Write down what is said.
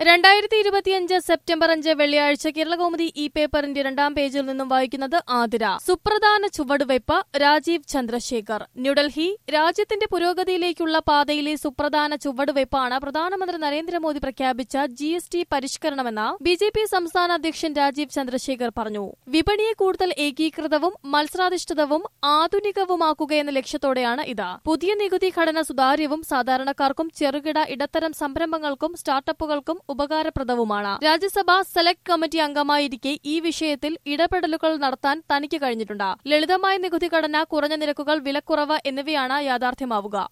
രണ്ടായിരത്തി ഇരുപത്തിയഞ്ച് സെപ്റ്റംബർ അഞ്ച് വെള്ളിയാഴ്ച കേരളകൗമുദി ഈ പേപ്പറിന്റെ രണ്ടാം പേജിൽ നിന്നും വായിക്കുന്നത് ആതിര സുപ്രധാന ചുവടുവയ്പ് രാജീവ് ചന്ദ്രശേഖർ ന്യൂഡൽഹി രാജ്യത്തിന്റെ പുരോഗതിയിലേക്കുള്ള പാതയിലെ സുപ്രധാന ചുവടുവയ്പ്പാണ് പ്രധാനമന്ത്രി നരേന്ദ്രമോദി പ്രഖ്യാപിച്ച ജി എസ് ടി പരിഷ്കരണമെന്ന് ബി ജെ പി സംസ്ഥാന അധ്യക്ഷൻ രാജീവ് ചന്ദ്രശേഖർ പറഞ്ഞു വിപണിയെ കൂടുതൽ ഏകീകൃതവും മത്സരാധിഷ്ഠിതവും ആധുനികവുമാക്കുകയെന്ന ലക്ഷ്യത്തോടെയാണ് ഇത് പുതിയ നികുതി ഘടന സുതാര്യവും സാധാരണക്കാർക്കും ചെറുകിട ഇടത്തരം സംരംഭങ്ങൾക്കും സ്റ്റാർട്ടപ്പുകൾക്കും ഉപകാരപ്രദവുമാണ് രാജ്യസഭ സെലക്ട് കമ്മിറ്റി അംഗമായിരിക്കെ ഈ വിഷയത്തിൽ ഇടപെടലുകൾ നടത്താൻ തനിക്ക് കഴിഞ്ഞിട്ടുണ്ട് ലളിതമായ നികുതി ഘടന കുറഞ്ഞ നിരക്കുകൾ വിലക്കുറവ് എന്നിവയാണ് യാഥാർത്ഥ്യമാവുക